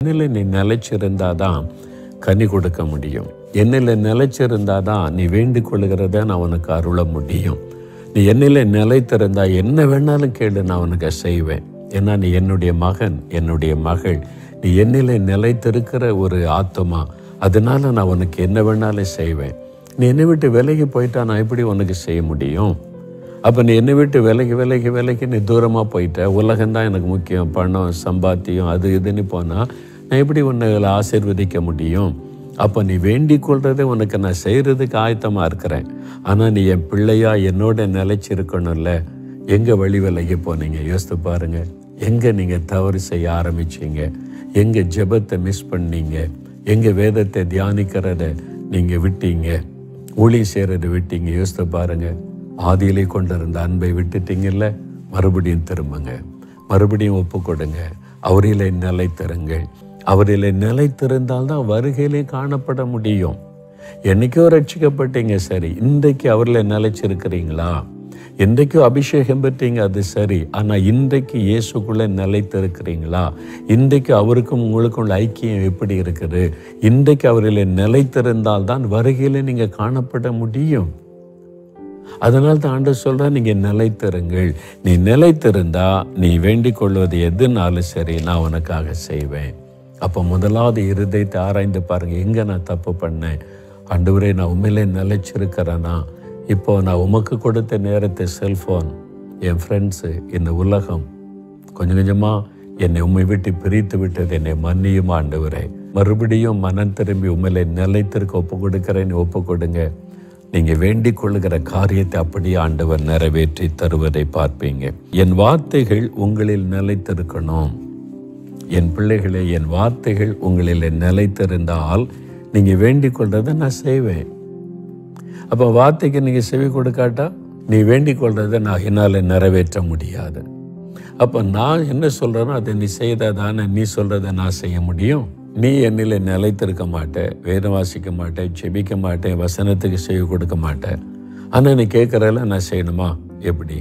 என்னில் நீ நிலைச்சிருந்தா தான் கனி கொடுக்க முடியும் என்னில் நிலைச்சிருந்தா தான் நீ வேண்டிக் கொள்கிறத நான் உனக்கு அருள முடியும் நீ என்னில் நிலைத்திருந்தா என்ன வேணாலும் கேளு நான் உனக்கு செய்வேன் ஏன்னா நீ என்னுடைய மகன் என்னுடைய மகள் நீ என்னிலே நிலைத்திருக்கிற ஒரு ஆத்மா அதனால நான் உனக்கு என்ன வேணாலும் செய்வேன் நீ என்னை விட்டு விலகி போயிட்டா நான் எப்படி உனக்கு செய்ய முடியும் அப்போ நீ என்னை விட்டு விலகி விலகி விலகி நீ தூரமாக போயிட்ட உலகம்தான் எனக்கு முக்கியம் பணம் சம்பாத்தியம் அது இதுன்னு போனால் நான் எப்படி உன்னை ஆசீர்வதிக்க முடியும் அப்போ நீ வேண்டிக் கொள்றதை உனக்கு நான் செய்கிறதுக்கு ஆயத்தமாக இருக்கிறேன் ஆனால் நீ என் பிள்ளையா என்னோட நிலைச்சிருக்கணும்ல எங்கே வழி விலகி போனீங்க யோசித்து பாருங்க எங்கே நீங்கள் தவறு செய்ய ஆரம்பிச்சீங்க எங்கே ஜெபத்தை மிஸ் பண்ணீங்க எங்கே வேதத்தை தியானிக்கிறத நீங்கள் விட்டீங்க ஊழி செய்கிறத விட்டீங்க யோசித்து பாருங்க ஆதியிலே கொண்டிருந்த அன்பை விட்டுட்டீங்கல்ல மறுபடியும் திரும்புங்க மறுபடியும் ஒப்பு கொடுங்க அவரிலே நிலைத்திருங்கள் அவரிலே நிலைத்திருந்தால் தான் வருகையிலே காணப்பட முடியும் என்னைக்கோ ரட்சிக்கப்பட்டீங்க சரி இன்றைக்கு அவரில் நிலைச்சிருக்கிறீங்களா இன்றைக்கும் அபிஷேகம் பெற்றீங்க அது சரி ஆனால் இன்றைக்கு இயேசுக்குள்ள நிலைத்திருக்கிறீங்களா இன்றைக்கு அவருக்கும் உங்களுக்கும் உள்ள ஐக்கியம் எப்படி இருக்குது இன்றைக்கு அவரில் நிலைத்திருந்தால் தான் வருகையில் நீங்கள் காணப்பட முடியும் அதனால் தான் ஆண்டு சொல்ற நீங்க நிலைத்திருங்கள் நீ நிலைத்திருந்தா நீ வேண்டிக் கொள்வது எதுனாலும் சரி நான் உனக்காக செய்வேன் அப்போ முதலாவது இருதயத்தை ஆராய்ந்து பாருங்க எங்க நான் தப்பு பண்ணேன் ஆண்டவரே நான் உண்மையிலே நிலைச்சிருக்கிறேனா இப்போ நான் உமக்கு கொடுத்த நேரத்தை செல்போன் என் ஃப்ரெண்ட்ஸு இந்த உலகம் கொஞ்சம் கொஞ்சமா என்னை உண்மை விட்டு பிரித்து விட்டது என்னை மன்னியும் ஆண்டவரே மறுபடியும் மனம் திரும்பி உண்மையிலே நிலைத்திருக்க ஒப்பு கொடுக்கிறேன்னு ஒப்பு கொடுங்க நீங்க வேண்டிக் கொள்ளுகிற காரியத்தை அப்படியே ஆண்டவர் நிறைவேற்றி தருவதை பார்ப்பீங்க என் வார்த்தைகள் உங்களில் நிலைத்திருக்கணும் என் பிள்ளைகளே என் வார்த்தைகள் உங்களில் நிலைத்திருந்தால் நீங்க வேண்டிக் கொள்றதை நான் செய்வேன் அப்போ வார்த்தைக்கு நீங்க செவி கொடுக்காட்டா நீ வேண்டிக் கொள்றதை நான் என்னால் நிறைவேற்ற முடியாது அப்போ நான் என்ன சொல்றேனோ அதை நீ செய்தாதானே நீ சொல்றதை நான் செய்ய முடியும் நீ என்னில் நிலைத்திருக்க மாட்டேன் வேதம் வாசிக்க மாட்டேன் செபிக்க மாட்டேன் வசனத்துக்கு செவி கொடுக்க மாட்டேன் ஆனால் நீ கேட்குறல நான் செய்யணுமா எப்படி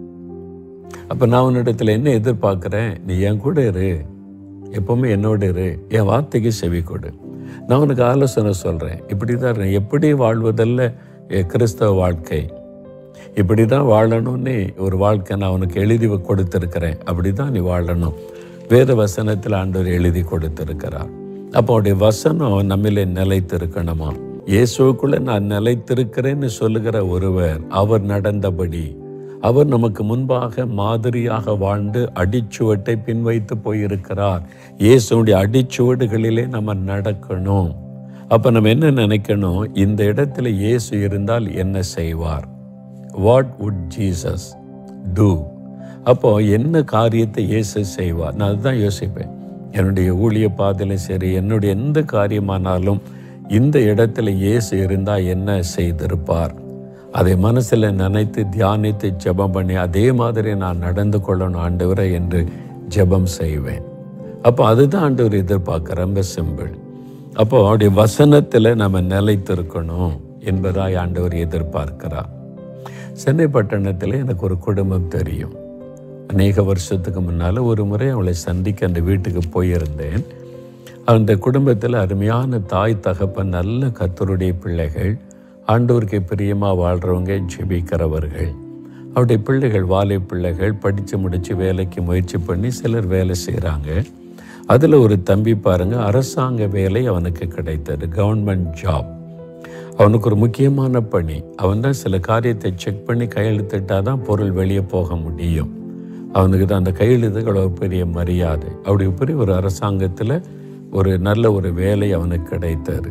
அப்போ நான் உன்னிடத்தில் என்ன எதிர்பார்க்குறேன் நீ என் கூட இரு எப்பவுமே என்னோட இரு என் வார்த்தைக்கு செவி கொடு நான் உனக்கு ஆலோசனை சொல்கிறேன் இப்படி தான் எப்படி வாழ்வதல்ல என் கிறிஸ்தவ வாழ்க்கை இப்படி தான் வாழணும்னு ஒரு வாழ்க்கை நான் உனக்கு எழுதி கொடுத்துருக்கிறேன் அப்படி தான் நீ வாழணும் வேத வசனத்தில் ஆண்டவர் எழுதி கொடுத்திருக்கிறார் அப்போ அவருடைய வசனம் நம்மிலே நிலைத்திருக்கணுமா இயேசுக்குள்ள நான் நிலைத்திருக்கிறேன்னு சொல்லுகிற ஒருவர் அவர் நடந்தபடி அவர் நமக்கு முன்பாக மாதிரியாக வாழ்ந்து அடிச்சுவட்டை பின்வைத்து போயிருக்கிறார் இயேசுடைய அடிச்சுவடுகளிலே நம்ம நடக்கணும் அப்ப நம்ம என்ன நினைக்கணும் இந்த இடத்துல இயேசு இருந்தால் என்ன செய்வார் வாட் வுட் ஜீசஸ் டூ அப்போ என்ன காரியத்தை இயேசு செய்வார் நான் அதுதான் யோசிப்பேன் என்னுடைய ஊழிய பாதையிலும் சரி என்னுடைய எந்த காரியமானாலும் இந்த இடத்துல இயேசு இருந்தால் என்ன செய்திருப்பார் அதை மனசில் நினைத்து தியானித்து ஜெபம் பண்ணி அதே மாதிரி நான் நடந்து கொள்ளணும் ஆண்டவரை என்று ஜெபம் செய்வேன் அப்போ அதுதான் ஆண்டவர் எதிர்பார்க்க ரொம்ப சிம்பிள் அப்போ அவருடைய வசனத்தில் நம்ம நிலைத்திருக்கணும் என்பதாய் ஆண்டவர் எதிர்பார்க்கிறார் சென்னை பட்டணத்தில் எனக்கு ஒரு குடும்பம் தெரியும் அநேக வருஷத்துக்கு முன்னால் ஒரு முறை அவளை சந்திக்க அந்த வீட்டுக்கு போயிருந்தேன் அந்த குடும்பத்தில் அருமையான தாய் தகப்பன் நல்ல கத்தருடைய பிள்ளைகள் ஆண்டோருக்கு பிரியமாக வாழ்கிறவங்க ஜெபிக்கிறவர்கள் அவருடைய பிள்ளைகள் வாலை பிள்ளைகள் படித்து முடித்து வேலைக்கு முயற்சி பண்ணி சிலர் வேலை செய்கிறாங்க அதில் ஒரு தம்பி பாருங்க அரசாங்க வேலை அவனுக்கு கிடைத்தது கவர்மெண்ட் ஜாப் அவனுக்கு ஒரு முக்கியமான பணி அவன் தான் சில காரியத்தை செக் பண்ணி கையெழுத்திட்டா தான் பொருள் வெளியே போக முடியும் அவனுக்கு தான் அந்த கையெழுத்துக்கு அவ்வளோ பெரிய மரியாதை அப்படி பெரிய ஒரு அரசாங்கத்தில் ஒரு நல்ல ஒரு வேலை அவனுக்கு கிடைத்தது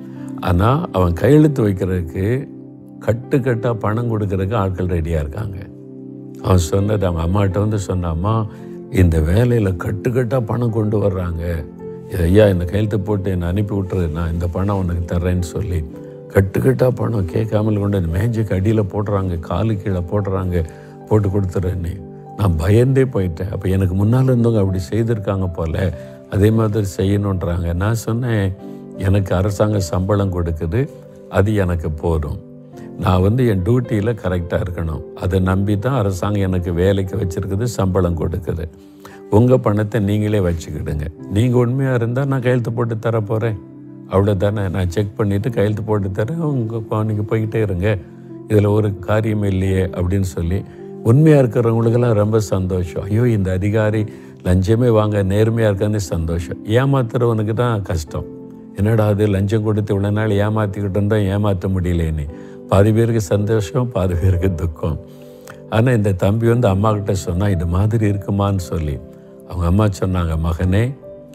ஆனால் அவன் கையெழுத்து வைக்கிறதுக்கு கட்டு கட்டாக பணம் கொடுக்கறதுக்கு ஆட்கள் ரெடியாக இருக்காங்க அவன் சொன்னது அவன் அம்மாட்ட வந்து சொன்னான், அம்மா இந்த வேலையில் கட்டுக்கட்டாக பணம் கொண்டு வர்றாங்க இது ஐயா இந்த கையெழுத்து போட்டு என்னை அனுப்பி விட்டுரு நான் இந்த பணம் உனக்கு தர்றேன்னு சொல்லி கட்டுக்கட்டாக பணம் கேட்காமல் கொண்டு அந்த மேஜைக்கு அடியில் போடுறாங்க காலு கீழே போடுறாங்க போட்டு கொடுத்துறேன்னு நான் பயந்தே போயிட்டேன் அப்போ எனக்கு முன்னால் இருந்தவங்க அப்படி செய்திருக்காங்க போல அதே மாதிரி செய்யணுன்றாங்க நான் சொன்னேன் எனக்கு அரசாங்க சம்பளம் கொடுக்குது அது எனக்கு போதும் நான் வந்து என் டியூட்டியில் கரெக்டாக இருக்கணும் அதை நம்பி தான் அரசாங்கம் எனக்கு வேலைக்கு வச்சிருக்குது சம்பளம் கொடுக்குது உங்கள் பணத்தை நீங்களே வச்சுக்கிடுங்க நீங்கள் உண்மையாக இருந்தால் நான் கையெழுத்து போட்டு தர போகிறேன் அவ்வளோதானே நான் செக் பண்ணிவிட்டு கையெழுத்து போட்டு தரேன் உங்கள் நீங்கள் போய்கிட்டே இருங்க இதில் ஒரு காரியம் இல்லையே அப்படின்னு சொல்லி உண்மையாக இருக்கிறவங்களுக்கெல்லாம் ரொம்ப சந்தோஷம் ஐயோ இந்த அதிகாரி லஞ்சமே வாங்க நேர்மையாக இருக்கான்னு சந்தோஷம் ஏமாத்துறவனுக்கு தான் கஷ்டம் என்னடா அது லஞ்சம் கொடுத்து இவ்வளோ நாள் ஏமாற்றிக்கிட்டு இருந்தோம் ஏமாற்ற முடியலேன்னு பாதி பேருக்கு சந்தோஷம் பாதி பேருக்கு துக்கம் ஆனால் இந்த தம்பி வந்து அம்மா கிட்ட சொன்னா இது மாதிரி இருக்குமான்னு சொல்லி அவங்க அம்மா சொன்னாங்க மகனே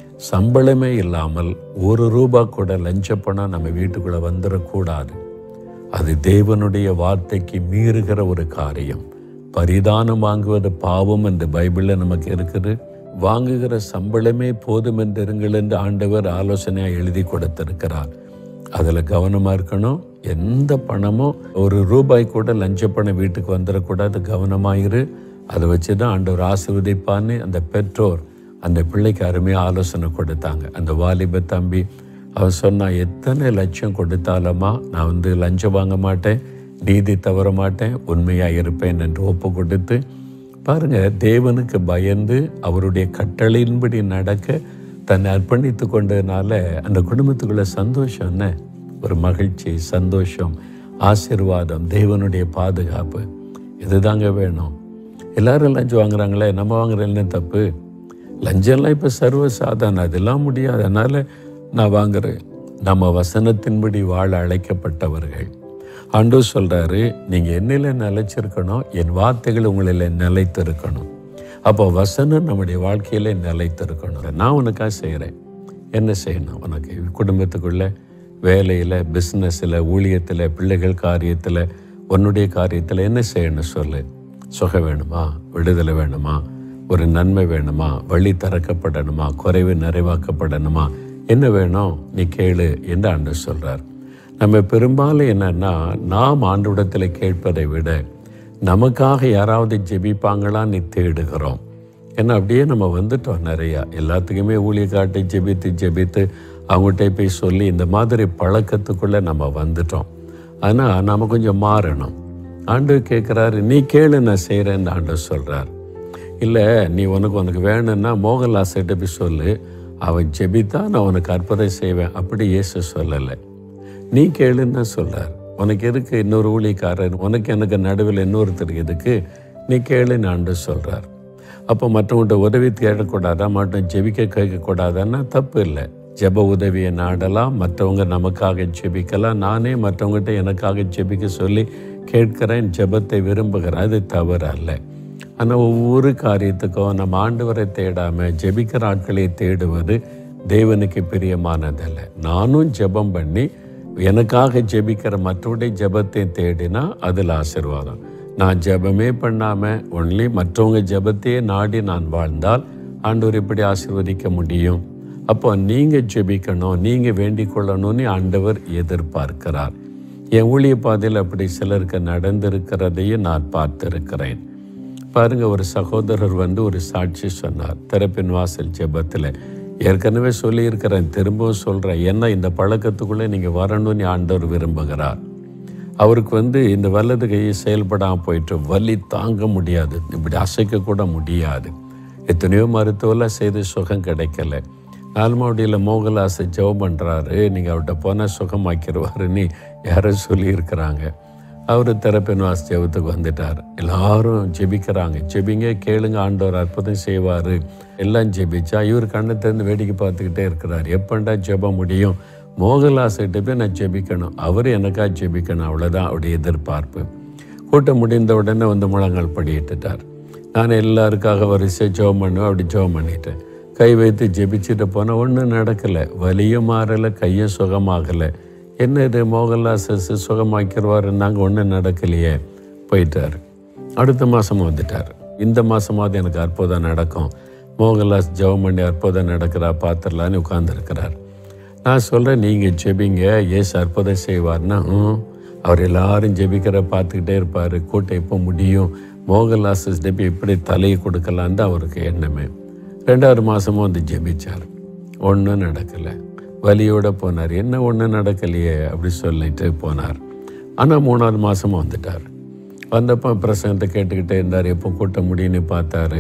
சம்பளமே இல்லாமல் ஒரு ரூபா கூட லஞ்ச பணம் நம்ம வீட்டுக்குள்ளே வந்துடக்கூடாது அது தேவனுடைய வார்த்தைக்கு மீறுகிற ஒரு காரியம் பரிதானம் வாங்குவது பாவம் என்று பைபிளில் நமக்கு இருக்குது வாங்குகிற சம்பளமே போதும் என்று இருங்கள் என்று ஆண்டவர் ஆலோசனையாக எழுதி கொடுத்திருக்கிறார் அதில் கவனமாக இருக்கணும் எந்த பணமும் ஒரு ரூபாய் கூட லஞ்ச பணம் வீட்டுக்கு வந்துடக்கூடாது கவனமாயிரு அதை வச்சு தான் ஆண்டவர் ஆசீர்வதிப்பான்னு அந்த பெற்றோர் அந்த பிள்ளைக்கு அருமையாக ஆலோசனை கொடுத்தாங்க அந்த வாலிப தம்பி அவன் சொன்னான் எத்தனை லட்சம் கொடுத்தாலுமா நான் வந்து லஞ்சம் வாங்க மாட்டேன் நீதி தவற மாட்டேன் உண்மையாக இருப்பேன் என்று ஒப்பு கொடுத்து பாருங்க தேவனுக்கு பயந்து அவருடைய கட்டளையின்படி நடக்க தன்னை அர்ப்பணித்து கொண்டதுனால அந்த குடும்பத்துக்குள்ள சந்தோஷம் என்ன ஒரு மகிழ்ச்சி சந்தோஷம் ஆசீர்வாதம் தேவனுடைய பாதுகாப்பு இதுதாங்க வேணும் எல்லாரும் லஞ்சம் வாங்குறாங்களே நம்ம வாங்குற என்ன தப்பு லஞ்சம்லாம் இப்போ சர்வ சாதாரணம் அதெல்லாம் முடியாது அதனால் நான் வாங்குறேன் நம்ம வசனத்தின்படி வாழ அழைக்கப்பட்டவர்கள் ஆண்டு சொல்கிறாரு நீங்கள் என்னில் நிலைச்சிருக்கணும் என் வார்த்தைகள் உங்களில் நிலைத்திருக்கணும் அப்போ வசனம் நம்முடைய வாழ்க்கையில் நிலைத்திருக்கணும் நான் உனக்காக செய்கிறேன் என்ன செய்யணும் உனக்கு குடும்பத்துக்குள்ள வேலையில் பிஸ்னஸில் ஊழியத்தில் பிள்ளைகள் காரியத்தில் உன்னுடைய காரியத்தில் என்ன செய்யணும் சொல்லு சுகம் வேணுமா விடுதலை வேணுமா ஒரு நன்மை வேணுமா வழி திறக்கப்படணுமா குறைவு நிறைவாக்கப்படணுமா என்ன வேணும் நீ கேளு என்று ஆண்டு சொல்கிறார் நம்ம பெரும்பாலும் என்னன்னா நாம் ஆண்டவிடத்தில் கேட்பதை விட நமக்காக யாராவது ஜெபிப்பாங்களான்னு தேடுகிறோம் ஏன்னா அப்படியே நம்ம வந்துட்டோம் நிறையா எல்லாத்துக்குமே ஊழியக்காட்டை ஜெபித்து ஜெபித்து அவங்ககிட்ட போய் சொல்லி இந்த மாதிரி பழக்கத்துக்குள்ளே நம்ம வந்துட்டோம் ஆனால் நம்ம கொஞ்சம் மாறணும் ஆண்டு கேட்குறாரு நீ கேளு நான் செய்கிறேன்னு ஆண்டு சொல்கிறார் இல்லை நீ உனக்கு உனக்கு வேணும்னா மோகன்லாஸ்கிட்ட போய் சொல்லு அவன் ஜெபித்தா நான் உனக்கு அற்புதம் செய்வேன் அப்படி இயேசு சொல்லலை நீ கேளுன்னு சொல்கிறார் உனக்கு எதுக்கு இன்னொரு ஊழியக்காரர் உனக்கு எனக்கு நடுவில் இன்னொருத்தர் எதுக்கு நீ கேளுன்னு ஆண்டு சொல்கிறார் அப்போ மற்றவங்கள்ட்ட உதவி தேடக்கூடாதா மட்டும் ஜெபிக்க கேட்கக்கூடாதான்னா தப்பு இல்லை ஜெப உதவியை நாடலாம் மற்றவங்க நமக்காக ஜெபிக்கலாம் நானே மற்றவங்ககிட்ட எனக்காக ஜெபிக்க சொல்லி கேட்கிறேன் ஜெபத்தை விரும்புகிறேன் அது தவறு அல்ல ஆனால் ஒவ்வொரு காரியத்துக்கும் நம்ம ஆண்டவரை தேடாமல் ஜெபிக்கிற ஆட்களை தேடுவது தேவனுக்கு பிரியமானதல்ல நானும் ஜெபம் பண்ணி எனக்காக ஜெபிக்கிற மற்றவருடைய ஜெபத்தை தேடினா அதில் ஆசீர்வாதம் நான் ஜெபமே பண்ணாமல் ஒன்லி மற்றவங்க ஜெபத்தையே நாடி நான் வாழ்ந்தால் ஆண்டவர் இப்படி ஆசீர்வதிக்க முடியும் அப்போ நீங்கள் ஜெபிக்கணும் நீங்கள் வேண்டிக் கொள்ளணும்னு ஆண்டவர் எதிர்பார்க்கிறார் என் ஊழிய பாதையில் அப்படி சிலருக்கு நடந்திருக்கிறதையும் நான் பார்த்திருக்கிறேன் பாருங்க ஒரு சகோதரர் வந்து ஒரு சாட்சி சொன்னார் திறப்பின் வாசல் ஜெபத்தில் ஏற்கனவே சொல்லியிருக்கிறேன் திரும்பவும் சொல்கிறேன் ஏன்னா இந்த பழக்கத்துக்குள்ளே நீங்கள் வரணும்னு ஆண்டவர் விரும்புகிறார் அவருக்கு வந்து இந்த வலது கையை செயல்படாமல் போயிட்டு வலி தாங்க முடியாது இப்படி அசைக்க கூட முடியாது எத்தனையோ மருத்துவெல்லாம் செய்து சுகம் கிடைக்கல நால்மாவடியில் மோகலாசை ஜெபம் பண்ணுறாரு நீங்கள் அவர்கிட்ட போனால் சுகமாக்கிடுவாருன்னு யாரோ சொல்லியிருக்கிறாங்க அவர் தெரப்பின் வாசி ஜெபத்துக்கு வந்துட்டார் எல்லாரும் ஜெபிக்கிறாங்க ஜெபிங்க கேளுங்க ஆண்டவர் அற்புதம் செய்வார் எல்லாம் ஜெபிச்சா இவர் கண்ணை திறந்து வேடிக்கை பார்த்துக்கிட்டே இருக்கிறார் எப்பண்டா ஜெபம் முடியும் மோகலாசிட்ட போய் நான் ஜெபிக்கணும் அவர் எனக்காக ஜெபிக்கணும் அவ்வளோதான் அவருடைய எதிர்பார்ப்பு கூட்டம் முடிந்த உடனே வந்து முழங்கால் படியிட்டுட்டார் நான் எல்லாருக்காக வரிசை ஜெபம் பண்ணுவேன் அப்படி ஜெபம் பண்ணிட்டேன் கை வைத்து ஜெபிச்சுட்டு போனால் ஒன்றும் நடக்கலை வலியும் மாறலை கையும் சுகமாகலை என்ன இது மோகன்லால் சஸ் சுகமாக்கிடுவாருன்னாங்க ஒன்றும் நடக்கலையே போயிட்டார் அடுத்த மாதம் வந்துட்டார் இந்த மாதமாவது எனக்கு அற்புதம் நடக்கும் மோகன்லாஸ் ஜெபம் பண்ணி அற்புதம் நடக்கிறா பார்த்துடலான்னு உட்கார்ந்துருக்கிறார் நான் சொல்கிறேன் நீங்கள் ஜெபிங்க ஏசு அற்புதம் செய்வார்னா "ம்." அவர் எல்லாரும் ஜெபிக்கிற பார்த்துக்கிட்டே இருப்பார் கூட்டம் எப்போ முடியும் மோகன்லாஸ் ஜெபி இப்படி தலையை கொடுக்கலான்னு தான் அவருக்கு எண்ணமே ரெண்டாவது மாதமும் வந்து ஜெபிச்சார் ஒன்றும் நடக்கலை வலியோட போனார் என்ன ஒன்றும் நடக்கலையே அப்படி சொல்லிட்டு போனார் ஆனால் மூணாவது மாதமும் வந்துட்டார் வந்தப்போ பிரசங்கத்தை கேட்டுக்கிட்டே இருந்தார் எப்போ கூட்ட முடியும்னு பார்த்தாரு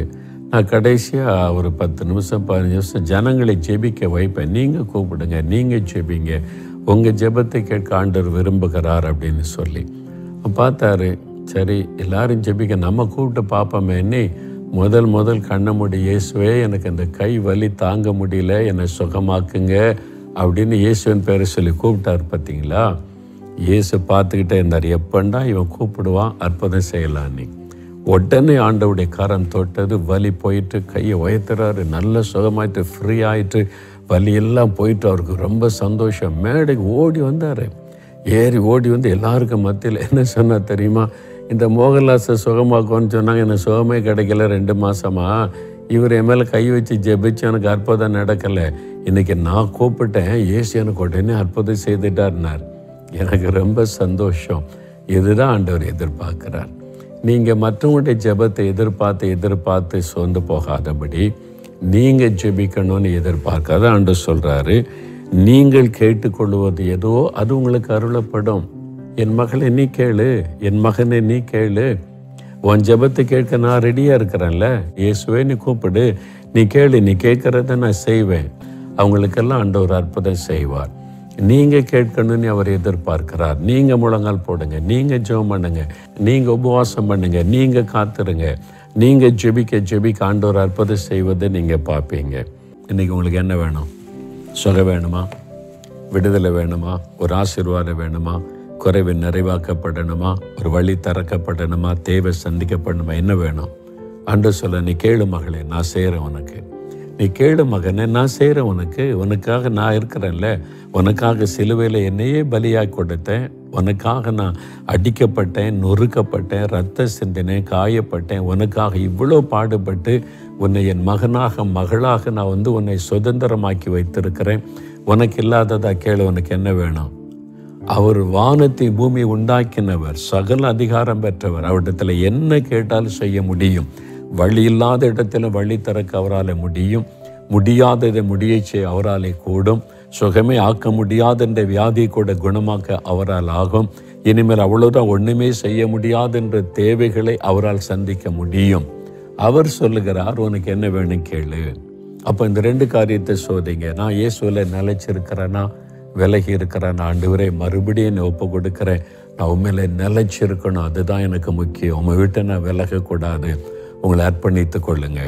நான் கடைசியாக ஒரு பத்து நிமிஷம் பதினஞ்சு நிமிஷம் ஜனங்களை ஜெபிக்க வைப்பேன் நீங்கள் கூப்பிடுங்க நீங்கள் ஜெபிங்க உங்கள் ஜெபத்தை கேட்க ஆண்டவர் விரும்புகிறார் அப்படின்னு சொல்லி பார்த்தாரு சரி எல்லாரும் ஜெபிக்க நம்ம கூப்பிட்டு பார்ப்போமே என்ன முதல் முதல் கண்ண முடி இயேசுவே எனக்கு இந்த கை வலி தாங்க முடியல என்னை சுகமாக்குங்க அப்படின்னு இயேசுவின் பேரை சொல்லி கூப்பிட்டார் பார்த்தீங்களா இயேசு பார்த்துக்கிட்டே இருந்தார் எப்பண்டா இவன் கூப்பிடுவான் அற்புதம் செய்யலாம் நீ உடனே ஆண்டவுடைய கரம் தொட்டது வலி போயிட்டு கையை உயர்த்துறாரு நல்ல சுகமாயிட்டு ஃப்ரீ ஆயிட்டு வலி எல்லாம் போயிட்டு அவருக்கு ரொம்ப சந்தோஷம் மேடைக்கு ஓடி வந்தார் ஏறி ஓடி வந்து எல்லாருக்கும் மத்தியில் என்ன சொன்னா தெரியுமா இந்த மோகன்லாஸை சுகமாக்கும்னு சொன்னாங்க எனக்கு சுகமே கிடைக்கல ரெண்டு மாசமா இவர் என் மேலே கை வச்சு ஜெபிச்சு எனக்கு அற்புதம் நடக்கலை இன்னைக்கு நான் கூப்பிட்டேன் ஏசு எனக்கு உடனே அற்புதம் செய்துட்டார்னார் எனக்கு ரொம்ப சந்தோஷம் இதுதான் ஆண்டவர் எதிர்பார்க்கிறார் நீங்கள் மற்றவங்களுடைய ஜெபத்தை எதிர்பார்த்து எதிர்பார்த்து சோர்ந்து போகாதபடி நீங்கள் ஜெபிக்கணும்னு எதிர்பார்க்காத ஆண்டு சொல்கிறாரு நீங்கள் கேட்டுக்கொள்வது ஏதோ அது உங்களுக்கு அருளப்படும் என் மகளை நீ கேளு என் மகனை நீ கேளு உன் ஜெபத்தை கேட்க நான் ரெடியாக இருக்கிறேன்ல இயேசுவே நீ கூப்பிடு நீ கேளு நீ கேட்கறத நான் செய்வேன் அவங்களுக்கெல்லாம் ஆண்டவர் அற்புதம் செய்வார் நீங்கள் கேட்கணும்னு அவர் எதிர்பார்க்கிறார் நீங்கள் முழங்கால் போடுங்க நீங்கள் ஜெபம் பண்ணுங்க நீங்கள் உபவாசம் பண்ணுங்க நீங்கள் காத்துருங்க நீங்கள் ஜெபிக்க ஜெபிக்க ஆண்டவர் அற்புதம் செய்வதை நீங்கள் பார்ப்பீங்க இன்னைக்கு உங்களுக்கு என்ன வேணும் சுக வேணுமா விடுதலை வேணுமா ஒரு ஆசீர்வாதம் வேணுமா குறைவு நிறைவாக்கப்படணுமா ஒரு வழி திறக்கப்படணுமா தேவை சந்திக்கப்படணுமா என்ன வேணும் அன்று சொல்ல நீ கேளு மகளே நான் செய்கிறேன் உனக்கு நீ கேளு மகனே நான் செய்கிறேன் உனக்கு உனக்காக நான் இருக்கிறேன்ல உனக்காக சிலுவையில் என்னையே பலியாக கொடுத்தேன் உனக்காக நான் அடிக்கப்பட்டேன் நொறுக்கப்பட்டேன் ரத்த சிந்தினேன் காயப்பட்டேன் உனக்காக இவ்வளோ பாடுபட்டு உன்னை என் மகனாக மகளாக நான் வந்து உன்னை சுதந்திரமாக்கி வைத்திருக்கிறேன் உனக்கு இல்லாததா கேளு உனக்கு என்ன வேணும் அவர் வானத்தை பூமி உண்டாக்கினவர் சகல அதிகாரம் பெற்றவர் அவரிடத்துல என்ன கேட்டாலும் செய்ய முடியும் வழி இல்லாத இடத்துல வழி திறக்க அவரால் முடியும் முடியாததை முடிய செய்ய அவராலே கூடும் சுகமே ஆக்க முடியாத என்ற வியாதியை கூட குணமாக்க அவரால் ஆகும் இனிமேல் அவ்வளவுதான் ஒண்ணுமே செய்ய முடியாது என்ற தேவைகளை அவரால் சந்திக்க முடியும் அவர் சொல்லுகிறார் உனக்கு என்ன வேணும் கேளு அப்போ இந்த ரெண்டு காரியத்தை சோதிங்க நான் இயேசுவில் நிலைச்சிருக்கிறேன்னா விலகி இருக்கிறேன் ஆண்டவரே மறுபடியும் என்னை ஒப்பு கொடுக்குறேன் நான் உண்மையில நிலைச்சிருக்கணும் அதுதான் எனக்கு முக்கியம் உங்க விட்டு நான் விலகக்கூடாது உங்களை அர்ப்பணித்துக் கொள்ளுங்க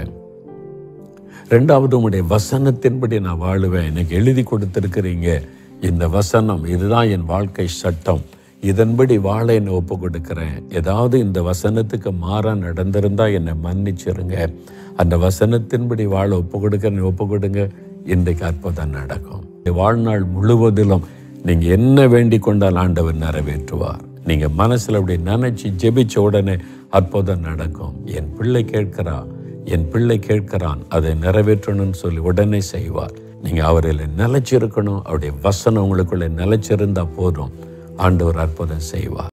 ரெண்டாவது உங்களுடைய வசனத்தின்படி நான் வாழுவேன் எனக்கு எழுதி கொடுத்துருக்கிறீங்க இந்த வசனம் இதுதான் என் வாழ்க்கை சட்டம் இதன்படி வாழ என்னை ஒப்பு கொடுக்குறேன் ஏதாவது இந்த வசனத்துக்கு மாறா நடந்திருந்தா என்னை மன்னிச்சிருங்க அந்த வசனத்தின்படி வாழ ஒப்பு கொடுக்க ஒப்பு கொடுங்க இன்றைக்கு அற்புதம் நடக்கும் வாழ்நாள் முழுவதிலும் நீங்க என்ன வேண்டிக் கொண்டால் ஆண்டவர் நிறைவேற்றுவார் நீங்க மனசுல அப்படி நினைச்சு ஜெபிச்ச உடனே அற்புதம் நடக்கும் என் பிள்ளை கேட்கிறா என் பிள்ளை கேட்கிறான் அதை நிறைவேற்றணும்னு சொல்லி உடனே செய்வார் நீங்க அவரில் நிலைச்சிருக்கணும் அவருடைய வசனம் உங்களுக்குள்ள நிலைச்சிருந்தா போதும் ஆண்டவர் அற்புதம் செய்வார்